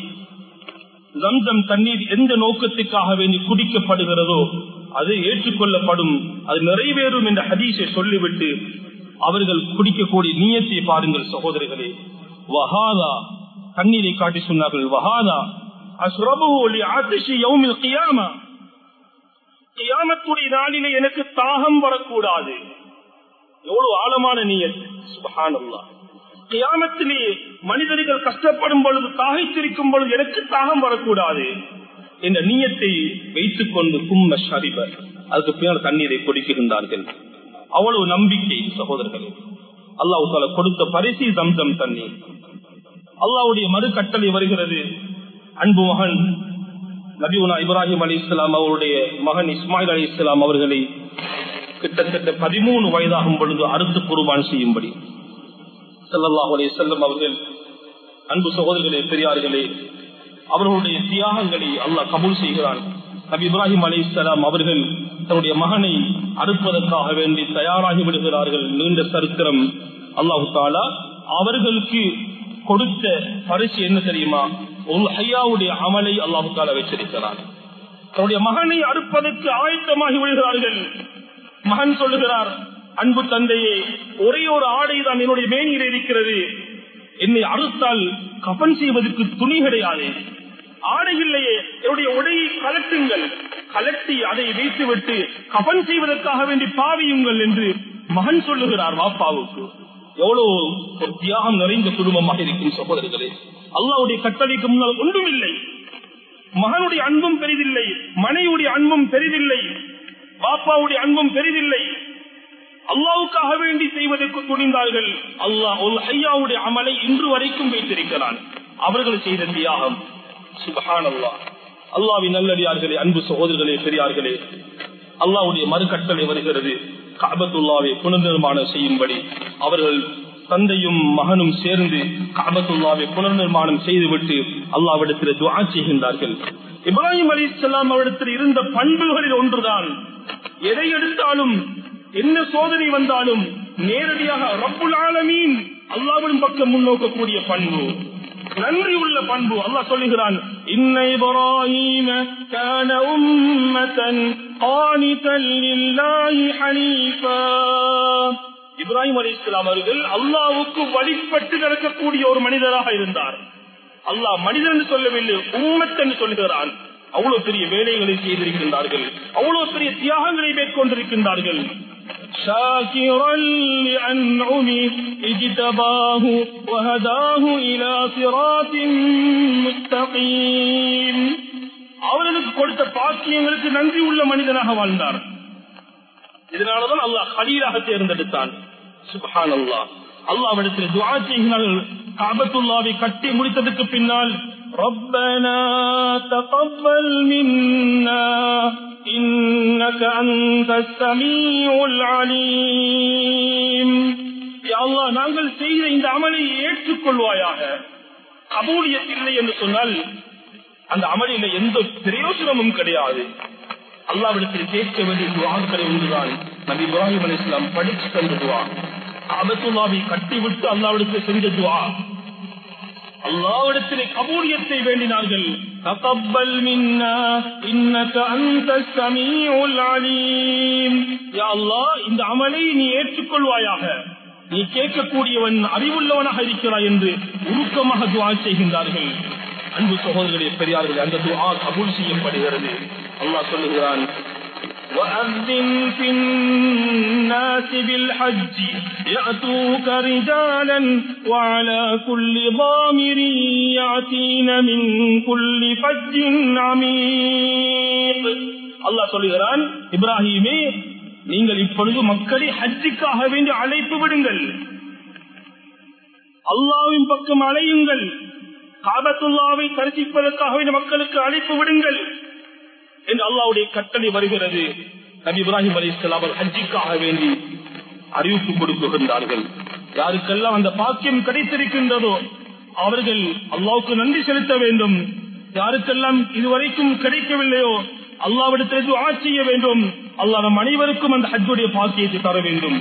ஜம்சம் தண்ணீர் எந்த நோக்கத்துக்காக வேண்டி குடிக்கப்படுகிறதோ அது ஏற்றுக்கொள்ளப்படும் அது நிறைவேறும் என்ற ஹதீஸை சொல்லிவிட்டு அவர்கள் குடிக்கக்கூடிய நீயத்தை பாருங்கள் சகோதரர்களே வஹாதா தண்ணீரை காட்டி சொன்னார்கள் வஹாதா அஸ்ரபு ஒலி ஆதிஷி யௌமில் கியாமா கியாமத்துடைய நாளிலே எனக்கு தாகம் வரக்கூடாது எவ்வளவு ஆழமான நீயத் சுபஹானல்லா கியாமத்திலே மனிதர்கள் கஷ்டப்படும் பொழுது தாகைத்திருக்கும் பொழுது எனக்கு தாகம் வரக்கூடாது என்ற நீயத்தை வைத்துக் கொண்டு கும்ம ஷரிபர் அதுக்கு பின்னால் தண்ணீரை கொடுக்கின்றார்கள் அவ்வளவு நம்பிக்கை சகோதரர்களே அல்லாஹு தாலா கொடுத்த பரிசி தம்சம் தண்ணீர் அல்லாவுடைய மறு கட்டளை வருகிறது அன்பு மகன் நபிவுனா இப்ராஹிம் அலி இஸ்லாம் அவருடைய மகன் இஸ்மாயில் அலி இஸ்லாம் அவர்களை கிட்டத்தட்ட பதிமூணு வயதாகும் பொழுது அறுத்து குருபான் செய்யும்படி சல்லாஹ் அலி செல்லம் அவர்கள் அன்பு சகோதரர்களே பெரியார்களே அவர்களுடைய தியாகங்களை அல்லாஹ் கபூல் செய்கிறான் நபி இப்ராஹிம் அலி இஸ்லாம் அவர்கள் தன்னுடைய மகனை அறுப்பதற்காக வேண்டி தயாராகி விடுகிறார்கள் நீண்ட சரித்திரம் அல்லாஹு தாலா அவர்களுக்கு கொடுத்த பரிசு என்ன தெரியுமா ஒரு ஐயாவுடைய அமலை அல்லாஹு தாலா வச்சிருக்கிறார் தன்னுடைய மகனை அறுப்பதற்கு ஆயத்தமாகி விடுகிறார்கள் மகன் சொல்லுகிறார் அன்பு தந்தையே ஒரே ஒரு ஆடை தான் என்னுடைய மேனியில் இருக்கிறது என்னை அறுத்தால் கபன் செய்வதற்கு துணி கிடையாது ஆடை இல்லையே என்னுடைய உடையை கலட்டுங்கள் கலட்டி அதை வைத்துவிட்டு கபன் செய்வதற்காக வேண்டி பாவியுங்கள் என்று மகன் சொல்லுகிறார் வாப்பாவுக்கு எவ்வளவு ஒரு தியாகம் நிறைந்த குடும்பமாக இருக்கும் சகோதரர்களே அல்லாவுடைய கட்டளைக்கு முன்னால் ஒன்றும் இல்லை மகனுடைய அன்பும் பெரிதில்லை மனைவியுடைய அன்பும் பெரிதில்லை பாப்பாவுடைய அன்பும் பெரிதில்லை அல்லாவுக்காக வேண்டி செய்வதற்கு துணிந்தார்கள் அல்லாஹ் ஒரு ஐயாவுடைய அமலை இன்று வரைக்கும் வைத்திருக்கிறான் அவர்கள் செய்த தியாகம் சுபஹான் அல்லா அல்லாவின் நல்லடியார்களே அன்பு சகோதரர்களே பெரியார்களே அல்லாவுடைய மறுகட்டளை வருகிறது காபத்துல்லாவை புனர்நிர்மாணம் செய்யும்படி அவர்கள் தந்தையும் மகனும் சேர்ந்து காபத்துல்லாவை புனர்நிர்மாணம் செய்துவிட்டு அல்லாவிடத்தில் துவா செய்கின்றார்கள் இப்ராஹிம் அலி இஸ்லாம் அவரிடத்தில் இருந்த பண்புகளில் ஒன்றுதான் எதை எடுத்தாலும் என்ன சோதனை வந்தாலும் நேரடியாக ரப்புல் ஆலமீன் அல்லாவின் பக்கம் முன்னோக்கக்கூடிய பண்பு நன்றி உள்ள பண்பு அல்லாஹ் சொல்லுகிறான் இன்ன இப்ராஹிம கான உம்மதன் கானிதன் லில்லாஹி ஹனீஃபா இப்ராஹிம் அலைஹிஸ்ஸலாம் அவர்கள் அல்லாஹ்வுக்கு வழிபட்டு நடக்கக்கூடிய ஒரு மனிதராக இருந்தார் அல்லாஹ் மனிதன் என்று சொல்லவில்லை உம்மத் என்று சொல்லுகிறான் அவ்வளவு பெரிய வேலைகளை செய்திருக்கின்றார்கள் அவ்வளவு பெரிய தியாகங்களை மேற்கொண்டிருக்கின்றார்கள் شاكرا لأنعمه اجتباه وهداه إلى صراط مستقيم அவர்களுக்கு கொடுத்த பாக்கியங்களுக்கு நன்றி உள்ள மனிதனாக வாழ்ந்தார் இதனாலதான் அல்லாஹ் கலீலாக தேர்ந்தெடுத்தான் சுபஹான் அல்லாஹ் அல்லாவிடத்தில் துவா செய்கிறார்கள் காபத்துல்லாவை கட்டி முடித்ததுக்கு பின்னால் ربنا تقبل منا إنك أنت السميع العليم يا الله நாங்கள் செய்த இந்த அமலை ஏற்றுக்கொள்வாயாக கபூலியத் இல்லை என்று சொன்னால் அந்த அமலில எந்த பிரயோஜனமும் கிடையாது அல்லாவிடத்தில் கேட்க வேண்டிய துவாக்களை ஒன்றுதான் நபி இப்ராஹிம் அலி இஸ்லாம் படிச்சு தந்த துவா அபத்துல்லாவை கட்டிவிட்டு அல்லாவிடத்தில் செஞ்ச துவா அல்லாவிடத்திலே கபூலியத்தை வேண்டினார்கள் தகப்பல் மின்னா இன்னக அந்த சமீஉல் அலீம் யா அல்லாஹ் இந்த அமலை நீ ஏற்றுக்கொள்வாயாக நீ கேட்கக்கூடியவன் அறிவுள்ளவனாக இருக்கிறாய் என்று உருக்கமாக துவா செய்கின்றார்கள் அன்பு சகோதரர்களே பெரியார்களே அந்த துவா கபூல் செய்யப்படுகிறது அல்லாஹ் சொல்லுகிறான் وأذن في الناس بالحج يأتوك رجالا وعلى كل ضامر يأتين من كل فج عميق அல்லாஹ் சொல்லுகிறான் இப்ராஹிமே நீங்கள் இப்பொழுது மக்களை ஹஜ்ஜுக்காக வேண்டி அழைப்பு விடுங்கள் அல்லாவின் பக்கம் அழையுங்கள் காபத்துல்லாவை தரிசிப்பதற்காக வேண்டிய மக்களுக்கு அழைப்பு விடுங்கள் என்று அல்லாவுடைய கட்டளை வருகிறது நபி இப்ராஹிம் அலி இஸ்லாம் ஹஜ்ஜிக்காக வேண்டி அறிவிப்பு கொடுக்குகின்றார்கள் யாருக்கெல்லாம் அந்த பாக்கியம் கிடைத்திருக்கின்றதோ அவர்கள் அல்லாவுக்கு நன்றி செலுத்த வேண்டும் யாருக்கெல்லாம் இதுவரைக்கும் கிடைக்கவில்லையோ அல்லாவிடத்திற்கு ஆட்சிய வேண்டும் அல்லா நம் அனைவருக்கும் அந்த ஹஜ்ஜுடைய பாக்கியத்தை தர வேண்டும்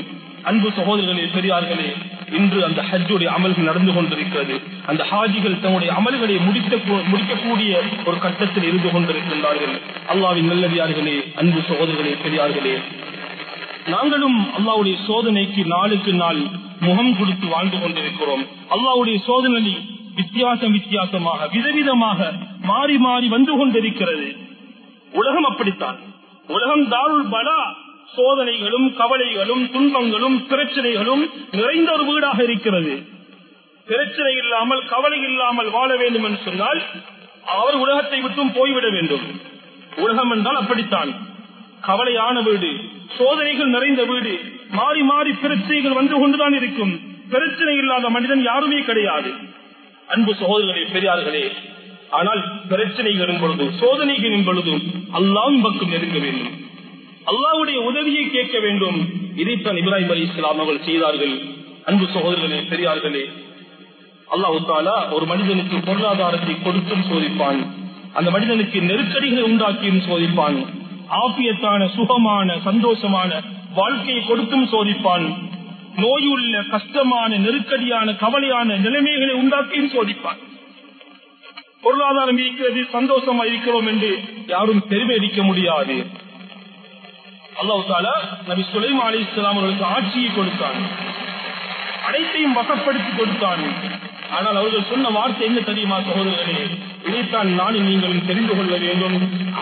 அன்பு சகோதரர்களே பெரியார்களே இன்று அந்த ஹஜ்ஜுடைய அமல்கள் நடந்து கொண்டிருக்கிறது அந்த ஹாஜிகள் தங்களுடைய அமல்களை முடிக்க முடிக்கக்கூடிய ஒரு கட்டத்தில் இருந்து கொண்டிருக்கின்றார்கள் அல்லாவின் நல்லதியார்களே அன்பு சகோதரர்களே பெரியார்களே நாங்களும் அல்லாவுடைய சோதனைக்கு நாளுக்கு நாள் முகம் கொடுத்து வாழ்ந்து கொண்டிருக்கிறோம் அல்லாவுடைய சோதனை வித்தியாசம் வித்தியாசமாக விதவிதமாக மாறி மாறி வந்து கொண்டிருக்கிறது உலகம் அப்படித்தான் உலகம் தாருள் பலா சோதனைகளும் கவலைகளும் துன்பங்களும் பிரச்சனைகளும் நிறைந்த ஒரு வீடாக இருக்கிறது பிரச்சனை இல்லாமல் கவலை இல்லாமல் வாழ வேண்டும் என்று சொன்னால் அவர் உலகத்தை விட்டும் போய்விட வேண்டும் உலகம் என்றால் அப்படித்தான் கவலையான வீடு சோதனைகள் நிறைந்த வீடு மாறி மாறி பிரச்சனைகள் வந்து கொண்டுதான் இருக்கும் பிரச்சனை இல்லாத மனிதன் யாருமே கிடையாது அன்பு சகோதரர்களே பெரியார்களே ஆனால் பிரச்சனைகளின் பொழுது சோதனைகளின் பொழுதும் அல்லாம் பக்கம் நெருங்க வேண்டும் அல்லாவுடைய உதவியை கேட்க வேண்டும் இதைத்தான் இப்ராஹிம் அலி இஸ்லாம் அவர்கள் செய்தார்கள் அன்பு சகோதரர்களே பெரியார்களே அல்லாஹு தாலா ஒரு மனிதனுக்கு பொருளாதாரத்தை கொடுத்தும் சோதிப்பான் அந்த மனிதனுக்கு நெருக்கடிகளை உண்டாக்கியும் சோதிப்பான் ஆபியத்தான சுகமான சந்தோஷமான வாழ்க்கையை கொடுத்தும் சோதிப்பான் நோயுள்ள கஷ்டமான நெருக்கடியான கவலையான நிலைமைகளை உண்டாக்கியும் சோதிப்பான் பொருளாதாரம் இருக்கிறது சந்தோஷமா இருக்கிறோம் என்று யாரும் பெருமை அடிக்க முடியாது அல்லாஹு தாலா நபி சுலைம் அலி இஸ்லாம் அவர்களுக்கு ஆட்சியை கொடுத்தான் அனைத்தையும் வசப்படுத்தி கொடுத்தான் ஆனால் அவர்கள் சொன்ன வார்த்தை என்ன தெரியுமா சகோதரர்களே இதைத்தான் நானும் நீங்களும் தெரிந்து கொள்ள வேண்டும்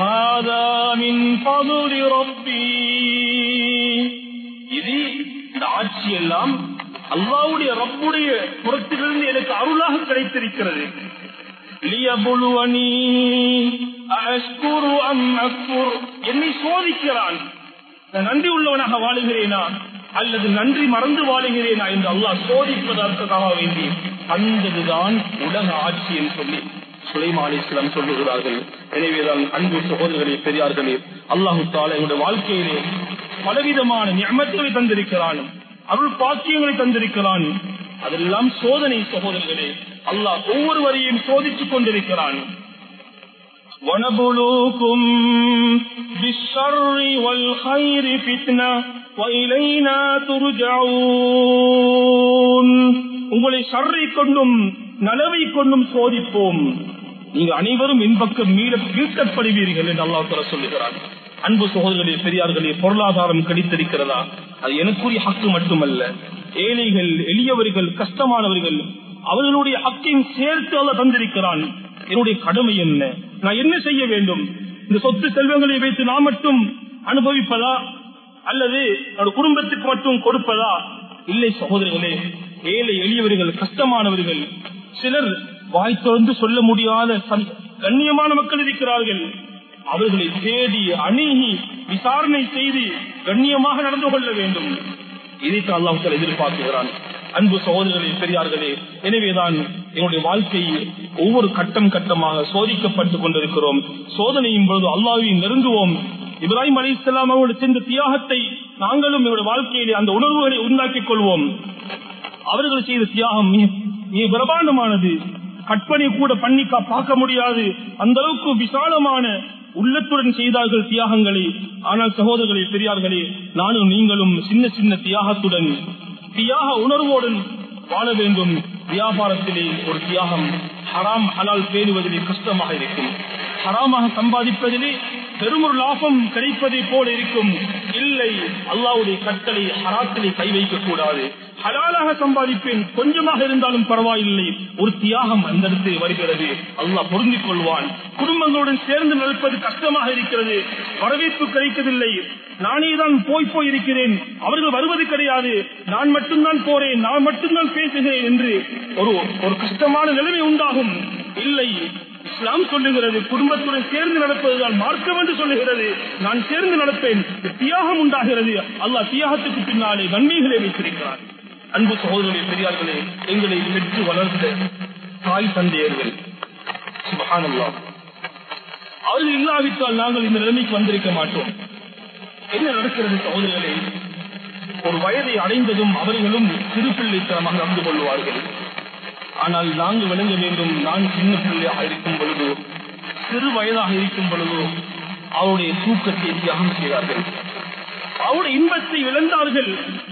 இது இந்த ஆட்சி எல்லாம் அல்லாவுடைய ரப்புடைய புறத்திலிருந்து எனக்கு அருளாக கிடைத்திருக்கிறது என்னை சோதிக்கிறான் நன்றி உள்ளவனாக வாழுகிறேனா அல்லது நன்றி மறந்து வாழுகிறேனா என்று அல்லாஹ் சோதிப்பதற்காக வேண்டி தந்ததுதான் உலக ஆட்சி என்று சொல்லி சுலைமாலிஸ்லாம் சொல்லுகிறார்கள் எனவேதான் அன்பு சகோதரர்களே பெரியார்களே அல்லாஹு தாலா என்னுடைய வாழ்க்கையிலே பலவிதமான ஞமத்துகளை தந்திருக்கிறான் அருள் பாக்கியங்களை தந்திருக்கிறான் அதெல்லாம் சோதனை சகோதரர்களே அல்லாஹ் ஒவ்வொருவரையும் சோதித்துக் கொண்டிருக்கிறான் ونبلوكم بالشر والخير فتنة وإلينا ترجعون உங்களை ஷர்ரை கொண்டும் நலவை கொண்டும் சோதிப்போம் நீங்கள் அனைவரும் இன்பக்கம் மீள வீழ்த்தப்படுவீர்கள் என்று அல்லாஹ் தர சொல்லுகிறான் அன்பு சகோதரர்களே பெரியார்களே பொருளாதாரம் கிடைத்திருக்கிறதா அது எனக்குரிய ஹக்கு மட்டுமல்ல ஏழைகள் எளியவர்கள் கஷ்டமானவர்கள் அவர்களுடைய ஹக்கையும் சேர்த்து அல்ல தந்திருக்கிறான் என்னுடைய கடமை என்ன நான் என்ன செய்ய வேண்டும் இந்த சொத்து செல்வங்களை வைத்து நான் மட்டும் அனுபவிப்பதா அல்லது குடும்பத்துக்கு மட்டும் கொடுப்பதா இல்லை சகோதரர்களே ஏழை எளியவர்கள் கஷ்டமானவர்கள் சிலர் வாய் திறந்து சொல்ல முடியாத கண்ணியமான மக்கள் இருக்கிறார்கள் அவர்களை தேடி அணுகி விசாரணை செய்து கண்ணியமாக நடந்து கொள்ள வேண்டும் இதைத்தான் அல்லாஹ் எதிர்பார்க்கிறான் அன்பு சகோதரர்களே பெரியார்களே எனவேதான் என்னுடைய வாழ்க்கையை ஒவ்வொரு கட்டம் கட்டமாக சோதிக்கப்பட்டுக் கொண்டிருக்கிறோம் சோதனையின் பொழுது அல்லாவை நெருங்குவோம் இப்ராஹிம் அலி இஸ்லாம் அவர்களுடைய சென்ற தியாகத்தை நாங்களும் என்னுடைய வாழ்க்கையிலே அந்த உணர்வுகளை உண்டாக்கிக் கொள்வோம் அவர்கள் செய்த தியாகம் மிக பிரபாண்டமானது கற்பனை கூட பண்ணி பார்க்க முடியாது அந்த அளவுக்கு விசாலமான உள்ளத்துடன் செய்தார்கள் தியாகங்களை ஆனால் சகோதரர்களே பெரியார்களே நானும் நீங்களும் சின்ன சின்ன தியாகத்துடன் தியாக உணர்வோடன் வாழ வேண்டும் வியாபாரத்திலே ஒரு தியாகம் ஹராம் ஹலால் பேணுவதிலே கஷ்டமாக இருக்கும் ஹராமாக சம்பாதிப்பதிலே பெரும் ஒரு லாபம் கிடைப்பதை போல இருக்கும் இல்லை அல்லாவுடைய கட்டளை ஹராத்திலே கை வைக்க கூடாது ஹலாலாக சம்பாதிப்பேன் கொஞ்சமாக இருந்தாலும் பரவாயில்லை ஒரு தியாகம் அந்த இடத்தில் வருகிறது அல்லாஹ் பொருந்திக் கொள்வான் குடும்பங்களுடன் சேர்ந்து நடப்பது கஷ்டமாக இருக்கிறது வரவேற்பு கிடைக்கவில்லை நானே தான் போய் போய் இருக்கிறேன் அவர்கள் வருவது கிடையாது நான் மட்டும்தான் போறேன் நான் மட்டும்தான் பேசுகிறேன் என்று ஒரு ஒரு கஷ்டமான நிலைமை உண்டாகும் இல்லை இஸ்லாம் சொல்லுகிறது குடும்பத்துடன் சேர்ந்து நடப்பதுதான் மார்க்கம் என்று சொல்லுகிறது நான் சேர்ந்து நடப்பேன் தியாகம் உண்டாகிறது அல்லாஹ் தியாகத்துக்கு பின்னாலே நன்மைகளை வைத்திருக்கிறார் அன்பு சகோதரர்களே பெரியார்களே எங்களை பெற்று வளர்ந்த தாய் தந்தையர்கள் சுபஹானல்லா அவர்கள் இல்லாவிட்டால் நாங்கள் இந்த நிலைமைக்கு வந்திருக்க மாட்டோம் என்ன நடக்கிறது சகோதரர்களே ஒரு வயதை அடைந்ததும் அவர்களும் சிறு பிள்ளைத்தனமாக நடந்து கொள்வார்கள் ஆனால் நாங்கள் விளங்க வேண்டும் நான் சின்ன பிள்ளையாக இருக்கும் பொழுதோ சிறு வயதாக இருக்கும் பொழுதோ அவருடைய தூக்கத்தை தியாகம் செய்தார்கள் அவருடைய இன்பத்தை இழந்தார்கள்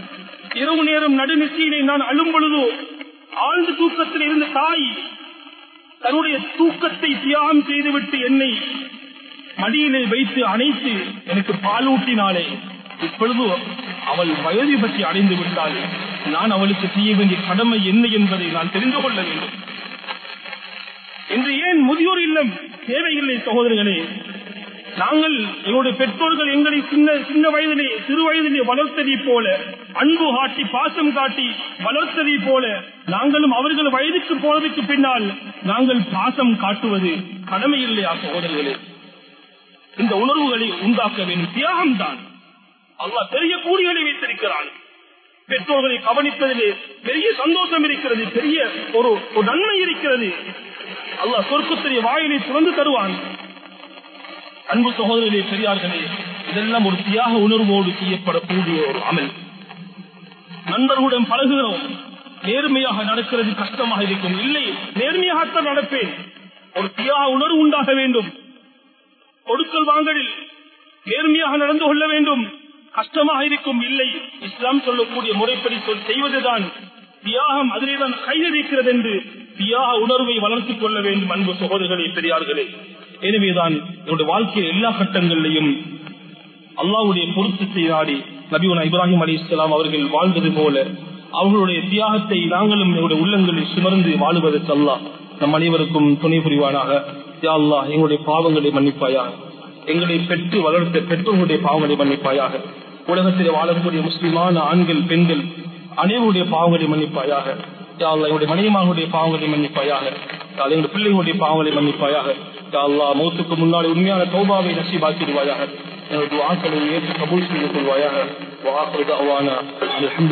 இரவு நேரம் நடுநிசையிலே நான் அழும் பொழுதோ ஆழ்ந்த தூக்கத்தில் இருந்த தாய் தன்னுடைய தூக்கத்தை தியாகம் செய்துவிட்டு என்னை மடியிலே வைத்து அணைத்து எனக்கு பாலூட்டினாலே இப்பொழுது அவள் வயதை பற்றி அடைந்து விட்டால் நான் அவளுக்கு செய்ய வேண்டிய கடமை என்ன என்பதை நான் தெரிந்து கொள்ள வேண்டும் இன்று ஏன் முதியோர் இல்லம் தேவையில்லை சகோதரர்களே நாங்கள் எங்களுடைய பெற்றோர்கள் எங்களை சின்ன சின்ன வயதிலே சிறு வயதிலே வளர்த்ததை போல அன்பு காட்டி பாசம் காட்டி வளர்த்ததை போல நாங்களும் அவர்கள் வயதுக்கு போனதுக்கு பின்னால் நாங்கள் பாசம் காட்டுவது கடமை இல்லையா சகோதரர்களே இந்த உணர்வுகளை உண்டாக்க வேண்டும் தியாகம் தான் அல்லாஹ் பெரிய கூலிகளை வைத்திருக்கிறான் பெற்றோர்களை கவனிப்பதிலே பெரிய சந்தோஷம் இருக்கிறது பெரிய ஒரு ஒரு நன்மை இருக்கிறது அல்லாஹ் சொர்க்கத்திலே வாயிலை திறந்து தருவான் அன்பு சகோதரர்களே பெரியார்களே இதெல்லாம் ஒரு தியாக உணர்வோடு செய்யப்படக்கூடிய ஒரு அமல் நண்பர்களுடன் பழகுகிறோம் நேர்மையாக நடக்கிறது கஷ்டமாக இருக்கும் இல்லை நேர்மையாகத்தான் நடப்பேன் ஒரு தியாக உணர்வு உண்டாக வேண்டும் கொடுக்கல் வாங்கலில் நேர்மையாக நடந்து கொள்ள வேண்டும் கஷ்டமாக இருக்கும் இல்லை இஸ்லாம் சொல்லக்கூடிய முறைப்படி சொல் செய்வதுதான் தியாகம் அதிலேதான் கையளிக்கிறது என்று தியாக உணர்வை வளர்த்துக் கொள்ள வேண்டும் அன்பு சகோதரர்களே பெரியார்களே எனவேதான் என்னுடைய வாழ்க்கையில் எல்லா கட்டங்களிலையும் அல்லாவுடைய பொருத்தத்தை நாடி நபிவனா இப்ராஹிம் அலி இஸ்லாம் அவர்கள் வாழ்ந்தது போல அவர்களுடைய தியாகத்தை நாங்களும் என்னுடைய உள்ளங்களில் சுமர்ந்து வாழுவதற்கு அல்லாஹ் நம் அனைவருக்கும் துணை புரிவானாக யா அல்லாஹ் எங்களுடைய பாவங்களை மன்னிப்பாயாக எங்களை பெற்று வளர்த்த பெற்றோர்களுடைய பாவங்களை மன்னிப்பாயாக உலகத்தில் வாழக்கூடிய முஸ்லிமான ஆண்கள் பெண்கள் அனைவருடைய பாவங்களை மன்னிப்பாயாக யா அல்லாஹ் எங்களுடைய மனைவிமார்களுடைய பாவங்களை மன்னிப்பாயாக யா அல்லாஹ் எங்களுடைய பிள்ளைகளுடைய பாவங்களை மன்னிப்பாயாக யா அல்லாஹ் மௌத்துக்கு முன்னாடி உண்மையான தௌபாவை நசீபாக்கிடுவாயாக என்னுடைய துவாக்களை ஏற்று கபூல் செய்து கொள்வாயாக வாக்குறது அவானா அல்ஹம்து